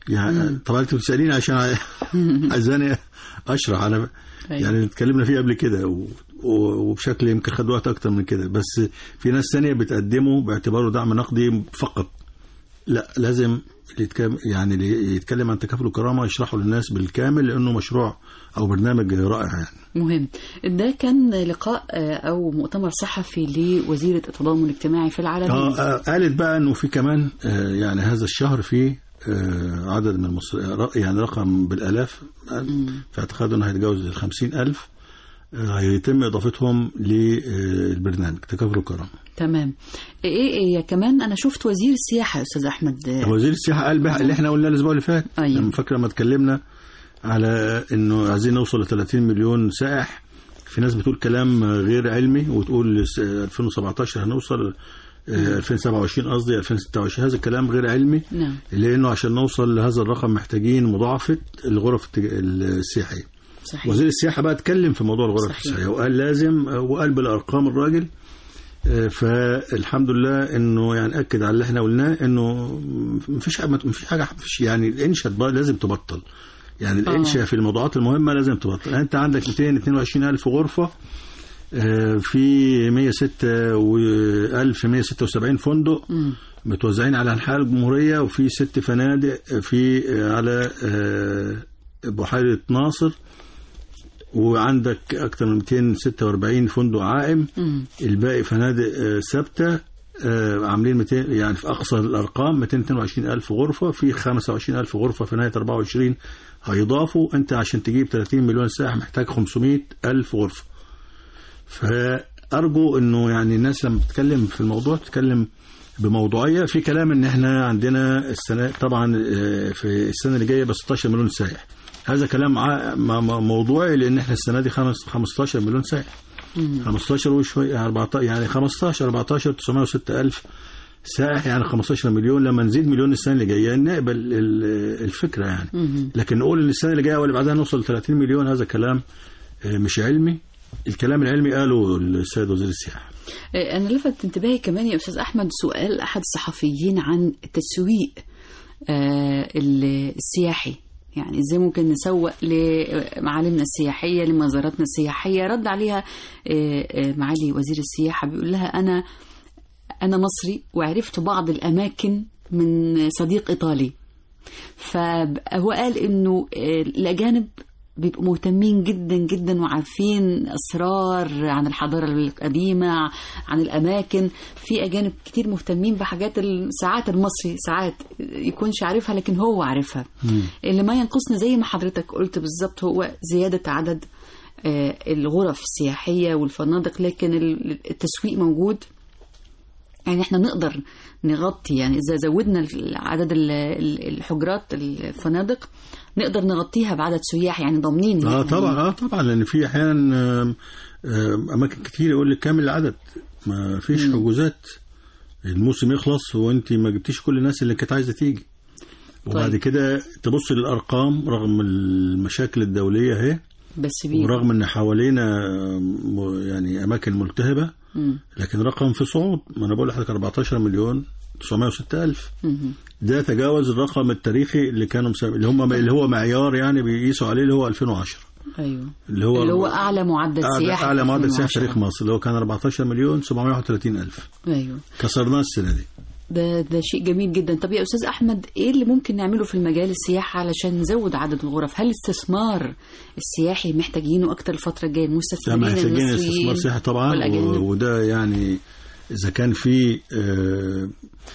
يعني طبعا انت بتساليني عشان عاي- عايزاني اشرح انا أيوة. يعني اتكلمنا فيه قبل كده و- و- وبشكل يمكن خد وقت اكتر من كده بس في ناس ثانيه بتقدمه باعتباره دعم نقدي فقط لا لازم اللي يتكلم يعني اللي يتكلم عن تكافل الكرامه يشرحه للناس بالكامل لانه مشروع او برنامج رائع يعني مهم ده كان لقاء آه، او مؤتمر صحفي لوزيره التضامن الاجتماعي في العالمين اه آه، قالت بقى انه في كمان آه، يعني هذا الشهر في آه، عدد من المصريين يعني رقم بالالاف آه، في اعتقاد انه هيتجاوز ال 50000 آه، هيتم اضافتهم للبرنامج تكافل الكرامه تمام ايه ايه كمان انا شفت وزير السياحه يا استاذ احمد آه، وزير السياحه قال بقى اللي احنا قلناه الاسبوع اللي فات أيوة. لما فاكره لما اتكلمنا على انه عايزين نوصل ل 30 مليون سائح في ناس بتقول كلام غير علمي وتقول س- 2017 هنوصل آه، 2027 قصدي 2026 هذا الكلام غير علمي نعم لانه عشان نوصل لهذا الرقم محتاجين مضاعفه الغرف التج- السياحيه صحيح وزير السياحه بقى اتكلم في موضوع الغرف صحيح. السياحيه وقال لازم وقال بالارقام الراجل آه، فالحمد لله انه يعني اكد على اللي احنا قلناه انه مفيش حاجه مفيش حاجه مفيش يعني الانشاء بقى لازم تبطل يعني الانشاء في الموضوعات المهمه لازم تبطل يعني انت عندك 222 الف غرفه آه، في 106 و 1176 فندق متوزعين على انحاء الجمهوريه وفي ست فنادق في آه، على آه، بحيره ناصر وعندك اكثر من 246 فندق عائم مم. الباقي فنادق آه، ثابته آه، عاملين 200 يعني في اقصى الارقام 222 الف غرفه في 25 الف غرفه في نهايه 24 هيضافوا انت عشان تجيب 30 مليون سائح محتاج 500 الف غرفه فارجو انه يعني الناس لما بتتكلم في الموضوع تتكلم بموضوعيه في كلام ان احنا عندنا السنه طبعا آه، في السنه اللي جايه ب 16 مليون سائح هذا كلام ع- م- م- موضوعي لان احنا السنه دي خمس 15 مليون سائح 15 وشويه 14 يعني 15 14 906 الف سائح يعني 15 مليون لما نزيد مليون السنه اللي جايه نقبل ال- الفكره يعني لكن نقول ان السنه اللي جايه واللي بعدها نوصل ل 30 مليون هذا كلام آه، مش علمي الكلام العلمي قاله السيد وزير السياحه آه، انا لفت انتباهي كمان يا استاذ احمد سؤال احد الصحفيين عن التسويق آه، ال- السياحي يعني ازاي ممكن نسوق لمعالمنا السياحيه لمزاراتنا السياحيه رد عليها آه، آه، معالي وزير السياحه بيقول لها انا انا مصري وعرفت بعض الاماكن من صديق ايطالي فهو قال انه آه، الاجانب بيبقوا مهتمين جدا جدا وعارفين اسرار عن الحضاره القديمه عن الاماكن في اجانب كتير مهتمين بحاجات ال- ساعات المصري ساعات يكونش عارفها لكن هو عارفها اللي ما ينقصنا زي ما حضرتك قلت بالظبط هو زياده عدد آه، الغرف السياحيه والفنادق لكن ال- التسويق موجود يعني احنا نقدر نغطي يعني اذا زودنا ال- عدد ال- ال- الحجرات الفنادق نقدر نغطيها بعدد سياح يعني ضامنين اه يعني طبعا اه طبعا لان في احيانا آم، آم، اماكن كتير يقول لك كامل العدد ما فيش حجوزات الموسم يخلص وانت ما جبتيش كل الناس اللي كانت عايزه تيجي وبعد طيب. كده تبص للارقام رغم المشاكل الدوليه اهي بس بي ورغم ان حوالينا م- يعني اماكن ملتهبه مم. لكن رقم في صعود ما انا بقول لحضرتك 14 مليون 906 الف مم. ده تجاوز الرقم التاريخي اللي كانوا مسم... اللي هم اللي هو معيار يعني بيقيسوا عليه اللي هو 2010 ايوه اللي هو اللي هو اعلى معدل أعلى- سياحي اعلى في معدل سياحي في 2010. تاريخ مصر اللي هو كان 14 مليون 731 الف ايوه كسرناه السنه دي ده ده شيء جميل جدا طب يا استاذ احمد ايه اللي ممكن نعمله في المجال السياحه علشان نزود عدد الغرف هل الاستثمار السياحي محتاجينه اكتر الفتره الجايه لا المستثمرين محتاجين المصريين استثمار سياحي طبعا والأجانب؟ و- وده يعني اذا كان في آه،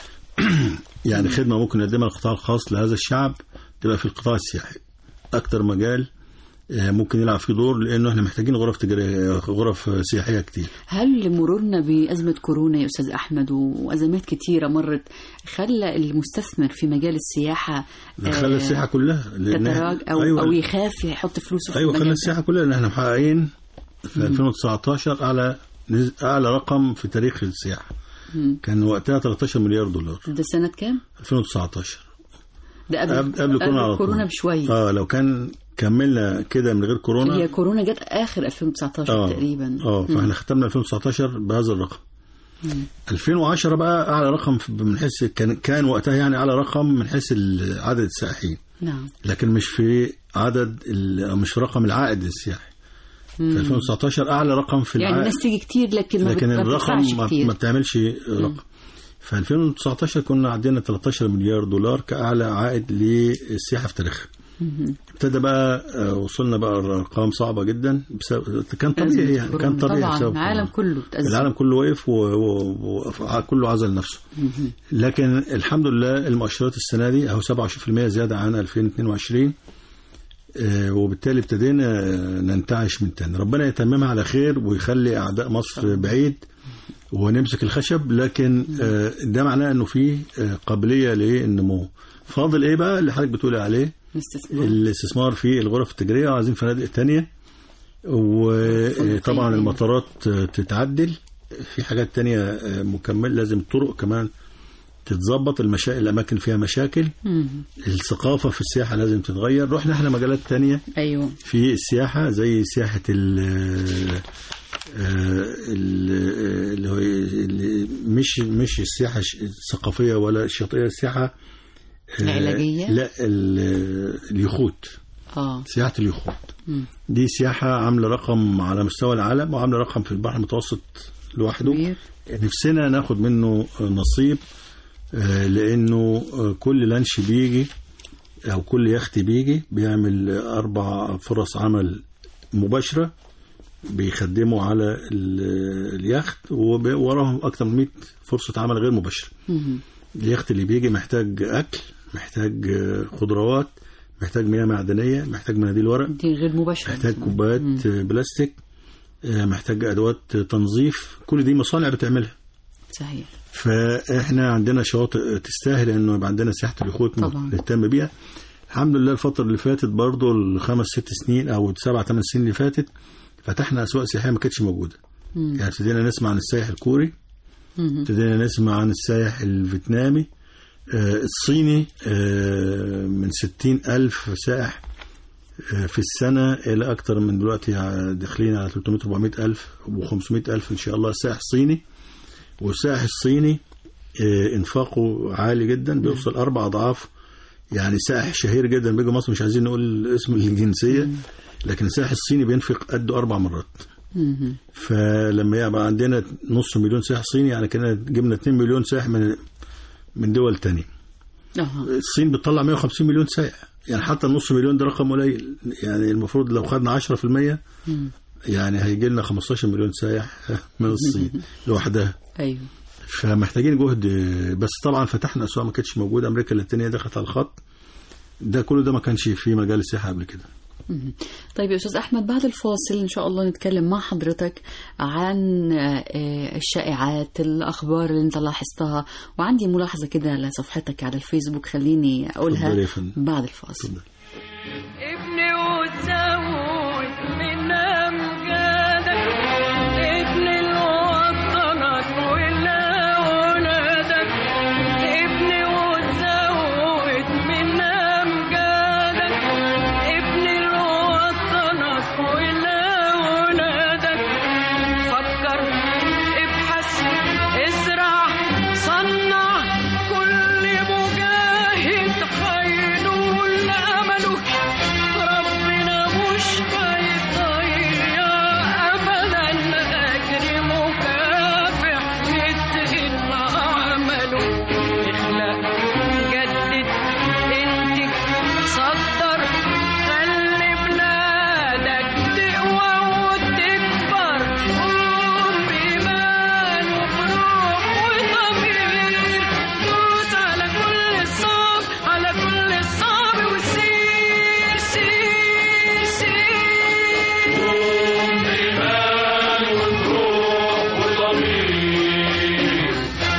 يعني خدمه ممكن يقدمها القطاع الخاص لهذا الشعب تبقى في القطاع السياحي اكتر مجال آه، ممكن يلعب فيه دور لانه احنا محتاجين غرف تجاريه غرف سياحيه كتير هل مرورنا بأزمة كورونا يا أستاذ أحمد وأزمات كتيرة مرت خلى المستثمر في مجال السياحة ده خلى السياحه كلها لأن إحنا- تتراج أو, أيوة أو يخاف يحط فلوسه في ايوه المجال خلى ده؟ السياحه كلها لان احنا محققين في 2019 اعلى نز- اعلى رقم في تاريخ السياحه كان وقتها 13 مليار دولار ده سنة كام؟ 2019 ده قبل, قبل قبل كورونا على طول. كورونا بشوية اه لو كان كملنا كده من غير كورونا هي كورونا جت آخر 2019 اه تقريبا اه فاحنا ختمنا 2019 بهذا الرقم 2010 بقى اعلى رقم في- من حيث كان كان وقتها يعني اعلى رقم من حيث ال- عدد السائحين نعم لكن مش في عدد ال- أو مش في رقم العائد السياحي في 2019 اعلى رقم في يعني العائد الناس تيجي كتير لكن ما لكن بت- ما الرقم بتدفعش ما, كتير ما بتعملش رقم في 2019 كنا عندنا 13 مليار دولار كأعلى عائد للسياحة في تاريخها ابتدى بقى آه، وصلنا بقى لأرقام صعبة جدا بسبب كان طبيعي أزمة يعني كان كورونا. طبيعي طبعا بسبب العالم كورونا. كله اتأزم. العالم كله وقف وكله عزل نفسه لكن الحمد لله المؤشرات السنة دي أهو 27% زيادة عن 2022 آه، وبالتالي ابتدينا آه، ننتعش من تاني ربنا يتممها على خير ويخلي أعداء مصر بعيد ونمسك الخشب لكن آه، ده معناه انه في آه، قابليه للنمو فاضل ايه بقى اللي حضرتك بتقولي عليه الاستثمار الاستثمار في الغرف التجاريه وعايزين فنادق تانية وطبعا المطارات آه، تتعدل في حاجات تانية آه، مكمل لازم الطرق كمان تتظبط المشا... الاماكن فيها مشاكل مم. الثقافه في السياحه لازم تتغير رحنا احنا مجالات تانية ايوه في السياحة زي سياحة ال آه، ال- اللي هو اللي مش مش السياحة الش- الثقافية ولا الشاطئية السياحة آه، العلاجية؟ لا ال- اليخوت اه سياحة اليخوت مم. دي سياحة عاملة رقم على مستوى العالم وعاملة رقم في البحر المتوسط لوحده كبير. نفسنا ناخد منه نصيب آه، لانه آه، كل لانش بيجي او كل يخت بيجي بيعمل اربع فرص عمل مباشره بيخدموا على ال- اليخت ووراهم اكثر من 100 فرصه عمل غير مباشره مم. اليخت اللي بيجي محتاج اكل محتاج آه، خضروات محتاج مياه معدنيه محتاج مناديل ورق دي غير مباشره محتاج كوبايات آه، بلاستيك آه، محتاج ادوات تنظيف كل دي مصانع بتعملها صحيح فاحنا عندنا شواطئ تستاهل انه يبقى عندنا سياحه اليخوت طبعا. نهتم بيها الحمد لله الفتره اللي فاتت برضو الخمس ست سنين او سبع ثمان سنين اللي فاتت فتحنا اسواق سياحيه ما كانتش موجوده مم. يعني ابتدينا نسمع عن السائح الكوري مم. ابتدينا نسمع عن السائح الفيتنامي آه، الصيني آه، من ستين ألف سائح آه، في السنة إلى أكثر من دلوقتي داخلين على 300 400 ألف و500 ألف إن شاء الله سائح صيني والسائح الصيني آه، إنفاقه عالي جدا بيوصل أربع أضعاف يعني سائح شهير جدا بيجي مصر مش عايزين نقول اسم الجنسية لكن السائح الصيني بينفق قده أربع مرات مم. فلما يبقى عندنا نص مليون سائح صيني يعني كنا جبنا 2 مليون سائح من من دول تانية اها الصين بتطلع 150 مليون سائح يعني حتى النص مليون ده رقم قليل يعني المفروض لو خدنا 10% مم. يعني هيجي لنا 15 مليون سائح من الصين لوحدها ايوه فمحتاجين جهد بس طبعا فتحنا اسواق ما كانتش موجوده امريكا اللاتينيه دخلت على الخط ده كل ده ما كانش في مجال السياحه قبل كده مم. طيب يا استاذ احمد بعد الفاصل ان شاء الله نتكلم مع حضرتك عن آه، الشائعات الاخبار اللي انت لاحظتها وعندي ملاحظه كده على صفحتك على الفيسبوك خليني اتفضلي اقولها يا فندم. بعد الفاصل اتفضل. ابني وتزود من امجادك ابني لوطنك ولأولادك ابني وتزود من امجادك ابني لوطنك ولأولادك فكر ابحث ازرع صنع كل مجاهد هينول امله ربنا مش هيضيع ابدا اجر مكافح يتقن عمله اخلق جدد انتج صدر خلي بلادك تقوى وتكبر قوم بإيمان وبروح وضمير دوس على كل الصعب على كل الصعب وسير سير سير قوم بإيمان وبروح وضمير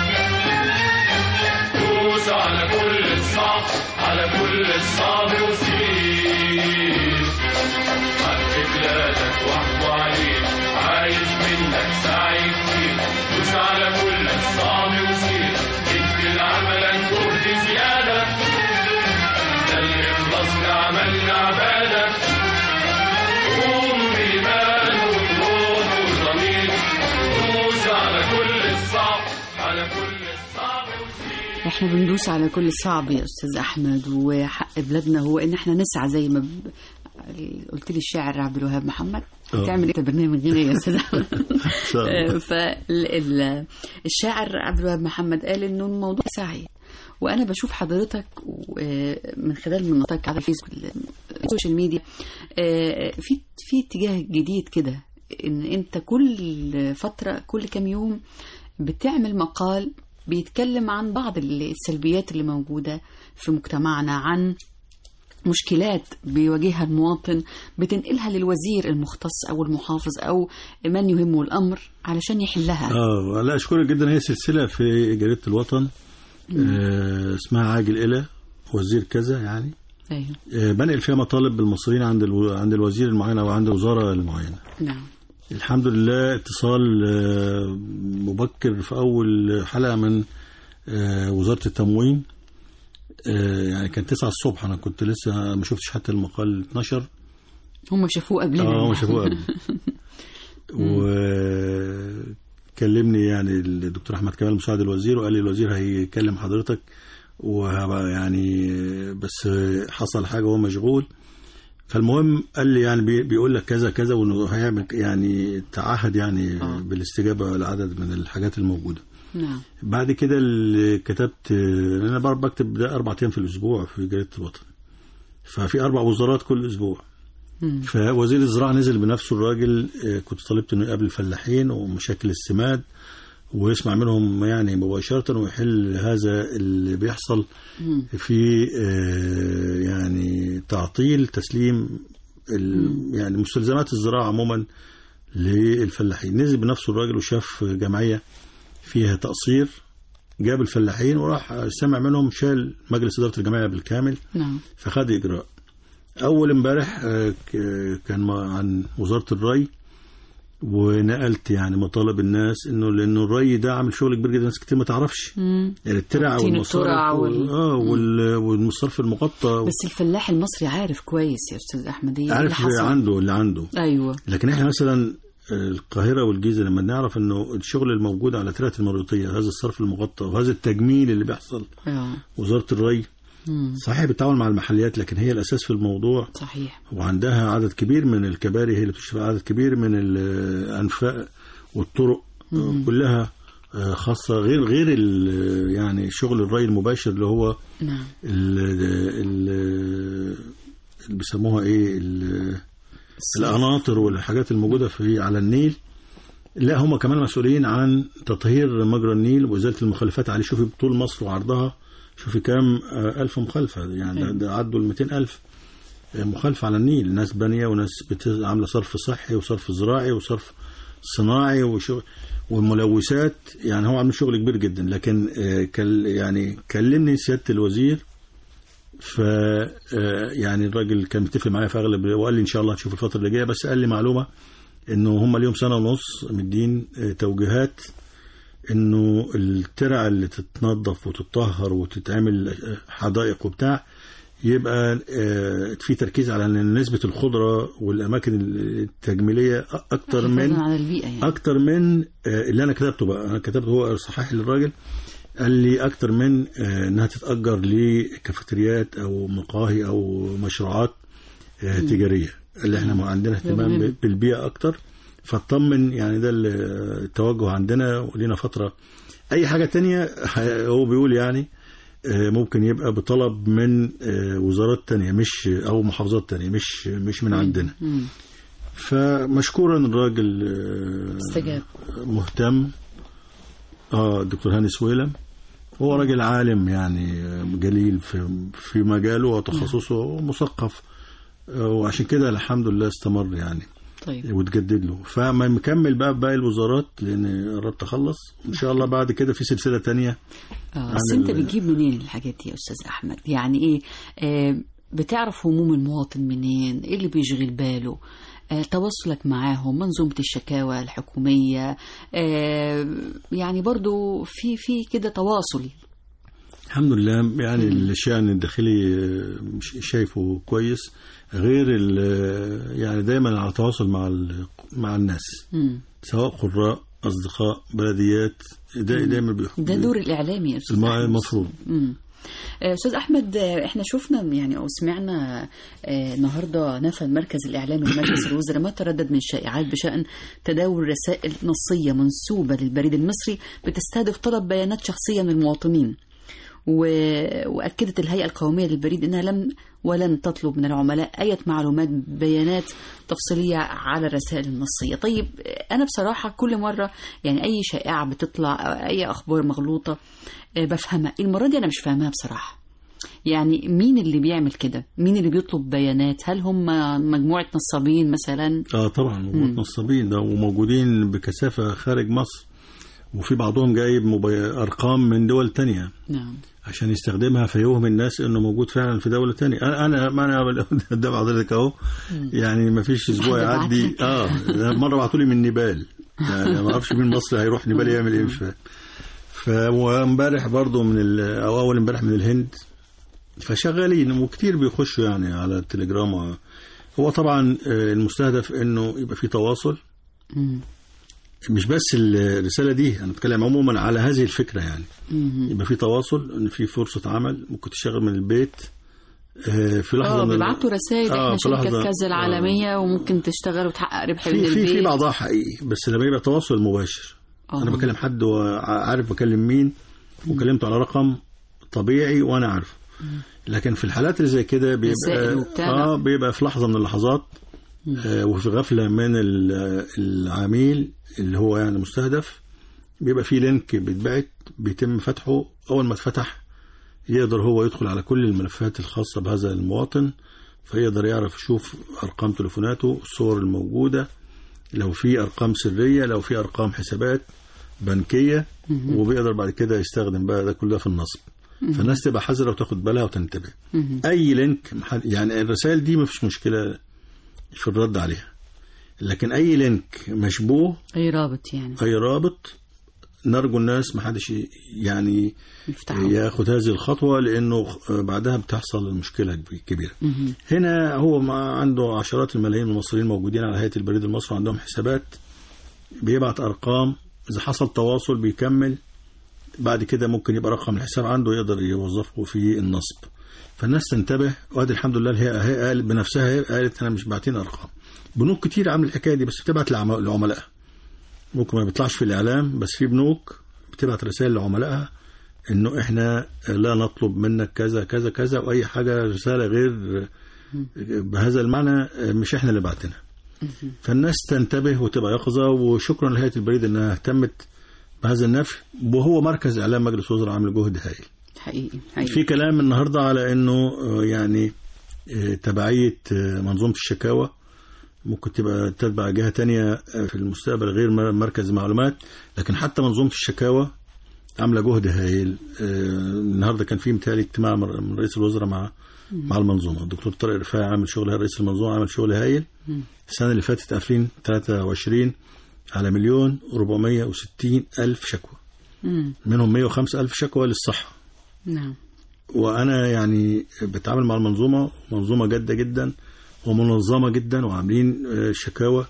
دوس على كل الصعب على كل الصعب وسير حق بلادك واحكوا عليك عايز منك سعي كتير دوس على كل الصعب وسير ادي لعملك جهد زيادة ده الإخلاص لعملنا عبادة قوم بإيمان وبروح وضمير دوس على كل الصعب على كل الصعب وسير احنا بندوس على كل صعب يا استاذ احمد وحق بلادنا هو ان احنا نسعى زي ما ب... قلت لي الشاعر عبد الوهاب محمد آه. تعمل ايه برنامج غنى يا استاذ احمد شاء الله. فالشاعر عبد الوهاب محمد قال انه الموضوع سعي وانا بشوف حضرتك و- من خلال منصاتك على الفيسبوك السوشيال ميديا آه، في في اتجاه جديد كده ان انت كل فتره كل كام يوم بتعمل مقال بيتكلم عن بعض السلبيات اللي موجوده في مجتمعنا عن مشكلات بيواجهها المواطن بتنقلها للوزير المختص او المحافظ او من يهمه الامر علشان يحلها اه لا اشكرك جدا هي سلسله في جريده الوطن آه اسمها عاجل الى وزير كذا يعني ايوه آه بنقل فيها مطالب المصريين عند الو... عند الوزير المعين او عند الوزاره المعينه نعم الحمد لله اتصال آه، مبكر في اول حلقه من آه، وزاره التموين آه، يعني كان 9 الصبح انا كنت لسه ما شفتش حتى المقال اتنشر هم شافوه قبلنا اه ما يعني. شافوه قبل وكلمني يعني الدكتور احمد كمال مساعد الوزير وقال لي الوزير هيكلم حضرتك وهبقى يعني بس حصل حاجه وهو مشغول فالمهم قال لي يعني بي- بيقول لك كذا كذا وانه هيعمل يعني تعهد يعني آه. بالاستجابه لعدد من الحاجات الموجوده نعم بعد كده اللي كتبت انا بعرف بكتب ده اربع ايام في الاسبوع في جريده الوطن ففي اربع وزارات كل اسبوع مم. فوزير الزراعه نزل بنفسه الراجل آه، كنت طلبت انه يقابل الفلاحين ومشاكل السماد ويسمع منهم يعني مباشره ويحل هذا اللي بيحصل مم. في آه، يعني تعطيل تسليم ال- يعني مستلزمات الزراعه عموما للفلاحين نزل بنفسه الراجل وشاف جمعيه فيها تقصير جاب الفلاحين وراح سمع منهم شال مجلس اداره الجمعيه بالكامل نعم فخد اجراء اول امبارح آه، ك- كان مع- عن وزاره الري ونقلت يعني مطالب الناس انه لانه الري ده عامل شغل كبير جدا ناس كتير ما تعرفش مم. يعني الترع تبطين والمصارف الترع وال... وال- اه وال... والمصرف المغطى بس الفلاح المصري عارف كويس يا استاذ احمد ايه اللي عارف حصل عنده اللي عنده ايوه لكن احنا مثلا القاهرة والجيزة لما نعرف انه الشغل الموجود على ترعة المريوطية هذا الصرف المغطى وهذا التجميل اللي بيحصل اه وزارة الري مم. صحيح بالتعاون مع المحليات لكن هي الاساس في الموضوع صحيح وعندها عدد كبير من الكباري هي اللي بتشتغل عدد كبير من الانفاق والطرق كلها آه، خاصة غير غير ال- يعني شغل الري المباشر اللي هو نعم ال- ال- اللي بيسموها ايه ال- القناطر والحاجات الموجوده في على النيل لا هم كمان مسؤولين عن تطهير مجرى النيل وازاله المخلفات عليه شوفي طول مصر وعرضها شوفي كام آه، الف مخالفه يعني ده- ده عدوا ال 200 الف مخالفه على النيل ناس بانيه وناس بت- عامله صرف صحي وصرف زراعي وصرف صناعي وشغل والملوثات يعني هو عامل شغل كبير جدا لكن آه، كل يعني كلمني سياده الوزير ف آه، يعني الراجل كان متفق معايا في اغلب وقال لي ان شاء الله هتشوف الفتره اللي جايه بس قال لي معلومه انه هم اليوم سنه ونص مدين آه، توجيهات انه الترع اللي تتنظف وتطهر وتتعمل آه، حدائق وبتاع يبقى آه، في تركيز على ان نسبه الخضره والاماكن التجميليه اكتر من حفاظاً على البيئه يعني اكتر من آه، اللي انا كتبته بقى انا كتبته هو صحح لي الراجل قال لي اكتر من آه، انها تتاجر لكافيتريات او مقاهي او مشروعات آه، تجاريه اللي احنا ما عندنا اهتمام مهم. ب- بالبيئه اكتر فاطمن يعني ده ال- التوجه عندنا ولينا فتره اي حاجه تانية ح- هو بيقول يعني آه، ممكن يبقى بطلب من آه، وزارات تانية مش او محافظات تانية مش مش من عندنا مم. فمشكورا الراجل آه، استجاب مهتم اه الدكتور هاني سويلم هو راجل عالم يعني آه، جليل في في مجاله وتخصصه ومثقف آه، وعشان كده الحمد لله استمر يعني طيب وتجدد له فما مكمل بقى باقي الوزارات لان قربت اخلص ان شاء الله بعد كده في سلسله تانية آه، بس انت ال- بتجيب منين الحاجات دي يا استاذ احمد يعني ايه آه بتعرف هموم المواطن منين ايه اللي بيشغل باله آه تواصلك معاهم منظومة الشكاوى الحكومية آه يعني برضو في في كده تواصل الحمد لله يعني الشأن الداخلي آه، مش شايفه كويس غير ال- يعني دايما على تواصل مع ال- مع الناس مم. سواء قراء اصدقاء بلديات دا دايما بيحكوا ده دور الاعلامي يا استاذ الم- أحمد. المفروض مم. آه، استاذ احمد آه، احنا شفنا يعني او سمعنا آه، النهارده نفى المركز الاعلامي لمجلس الوزراء ما تردد من شائعات بشان تداول رسائل نصيه منسوبه للبريد المصري بتستهدف طلب بيانات شخصيه من المواطنين و... واكدت الهيئه القوميه للبريد انها لم ولن تطلب من العملاء اي معلومات بيانات تفصيليه على الرسائل النصيه طيب آه، انا بصراحه كل مره يعني اي شائعه بتطلع أو اي اخبار مغلوطه آه، بفهمها المره دي انا مش فاهمها بصراحه يعني مين اللي بيعمل كده مين اللي بيطلب بيانات هل هم مجموعه نصابين مثلا اه طبعا موجود نصابين ده وموجودين بكثافه خارج مصر وفي بعضهم جايب موباي- ارقام من دول تانية نعم عشان يستخدمها فيوهم الناس انه موجود فعلا في دوله تانية انا انا ما انا قدام حضرتك اهو يعني ما فيش اسبوع حد بعت يعدي لك. اه مره بعتوا لي من نيبال يعني ما اعرفش مين مصري هيروح نيبال يعمل ايه مش فاهم فامبارح برضه من ال- او اول امبارح من الهند فشغالين وكتير بيخشوا يعني على التليجرام و- هو طبعا آه، المستهدف انه يبقى في تواصل مم. مش بس الرساله دي انا بتكلم عموما على هذه الفكره يعني مم. يبقى في تواصل ان في فرصه عمل ممكن تشتغل من البيت آه، في لحظه اه من ال- بيبعتوا رسائل آه، احنا في شركه لحظة- كذا العالميه وممكن تشتغل وتحقق ربح من في في في البيت بعضها حقيقي بس لما يبقى تواصل مباشر آه. انا بكلم حد وعارف بكلم مين وكلمته على رقم طبيعي وانا عارفه لكن في الحالات اللي زي كده رسائل بيبقى وبتاع. اه بيبقى في لحظه من اللحظات آه وفي غفله من ال- العميل اللي هو يعني مستهدف بيبقى في لينك بيتبعت بيتم فتحه اول ما اتفتح يقدر هو يدخل على كل الملفات الخاصه بهذا المواطن فيقدر يعرف يشوف ارقام تليفوناته الصور الموجوده لو في ارقام سريه لو في ارقام حسابات بنكيه وبيقدر بعد كده يستخدم بقى ده كل ده في النصب فالناس تبقى حذره وتاخد بالها وتنتبه اي لينك مح- يعني الرسائل دي مفيش مشكله في الرد عليها لكن اي لينك مشبوه اي رابط يعني اي رابط نرجو الناس ما حدش يعني يفتحوا ياخد هذه الخطوه لانه بعدها بتحصل المشكله كبيره هنا هو ما عنده عشرات الملايين من المصريين موجودين على هيئه البريد المصري عندهم حسابات بيبعت ارقام اذا حصل تواصل بيكمل بعد كده ممكن يبقى رقم الحساب عنده يقدر يوظفه في النصب فالناس تنتبه وادي الحمد لله هي هي قالت بنفسها هي قالت انا مش باعتين ارقام بنوك كتير عامل الحكايه دي بس بتبعت لعم- لعملائها ممكن ما بيطلعش في الاعلام بس في بنوك بتبعت رسائل لعملائها انه احنا لا نطلب منك كذا كذا كذا واي حاجه رساله غير بهذا المعنى مش احنا اللي بعتناها فالناس تنتبه وتبقى يقظه وشكرا لهيئه البريد انها اهتمت بهذا النفي وهو مركز اعلام مجلس الوزراء عامل جهد هائل حقيقي حقيقي في كلام النهارده على انه آه، يعني آه، تبعيه آه، منظومه الشكاوى ممكن تبقى تتبع جهه تانية آه، في المستقبل غير م- مركز معلومات لكن حتى منظومه الشكاوى عامله جهد هائل آه، النهارده كان في متهيألي اجتماع من من رئيس الوزراء مع مع المنظومه الدكتور طارق رفاعي عامل شغل هائل، رئيس المنظومه عامل شغل هايل السنه اللي فاتت 2023 على مليون و460 الف شكوى مم. منهم 105 الف شكوى للصحه نعم وانا يعني بتعامل مع المنظومه منظومه جاده جدا ومنظمه جدا وعاملين آه، شكاوى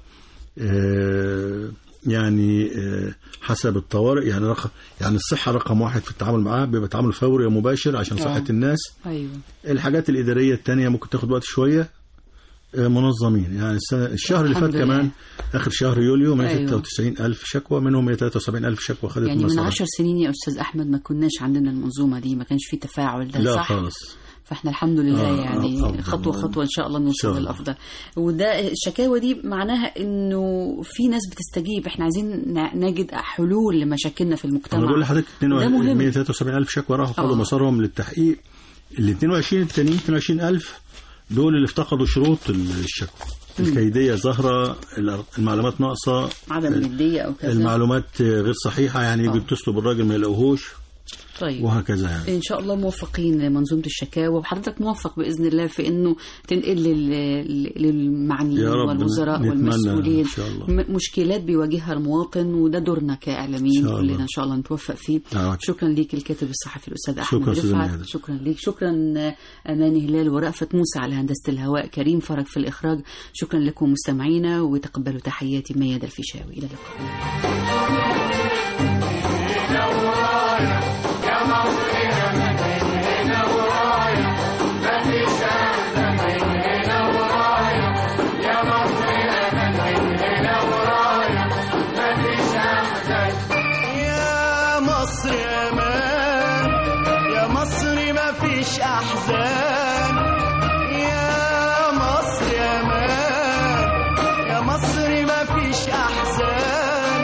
آه، يعني آه، حسب الطوارئ يعني رقم يعني الصحه رقم واحد في التعامل معاها بيبقى تعامل فوري ومباشر عشان آه. صحه الناس ايوه الحاجات الاداريه التانية ممكن تاخد وقت شويه آه، منظمين يعني السنة الشهر اللي فات الحمد لله. كمان اخر شهر يوليو أيوة. 196 الف شكوى منهم 173 الف شكوى خدت يعني من المسارات. عشر سنين يا استاذ احمد ما كناش عندنا المنظومه دي ما كانش في تفاعل ده لا صح خالص فاحنا الحمد لله آه، يعني آه، خطوه آه. خطوه ان شاء الله إن شاء نوصل الله. للافضل وده الشكاوى دي معناها انه في ناس بتستجيب احنا عايزين ن- نجد حلول لمشاكلنا في انا المجتمع بقول لحضرتك ده 22 مهم 173 الف شكوى راحوا خدوا آه. مسارهم للتحقيق ال 22 التانيين 22 الف دول اللي افتقدوا شروط الشكوى الكيديه ظاهره الأر- المعلومات ناقصه عدم جديه او كذا المعلومات غير صحيحه يعني يجوا آه. يتصلوا بالراجل ما يلاقوهوش طيب وهكذا يعني ان شاء الله موفقين لمنظومه الشكاوى وحضرتك موفق باذن الله في انه تنقل لل- للمعنيين يا رب والوزراء نتمنى والمسؤولين إن شاء الله. م- مشكلات بيواجهها المواطن وده دورنا كاعلاميين إن شاء الله. كلنا ان شاء الله نتوفق فيه دعواتك. شكرا ليك الكاتب الصحفي الاستاذ احمد شكرا أستاذ رفعت ميادة. شكرا ليك شكرا آه، اماني هلال ورأفت موسى على هندسه الهواء كريم فرج في الاخراج شكرا لكم مستمعينا وتقبلوا تحياتي ميادة الفيشاوي الى اللقاء يا مصر امان يا مصر ما فيش احزان يا مصر امان يا مصر ما فيش احزان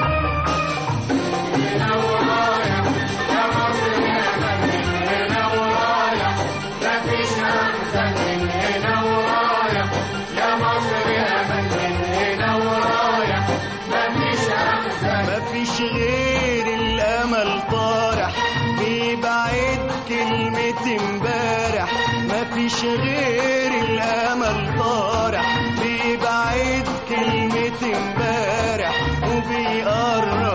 ما فيش غير الامل طارح بيبعد كلمة امبارح ما فيش غير الامل طارح بيبعد كلمة امبارح وبيقرب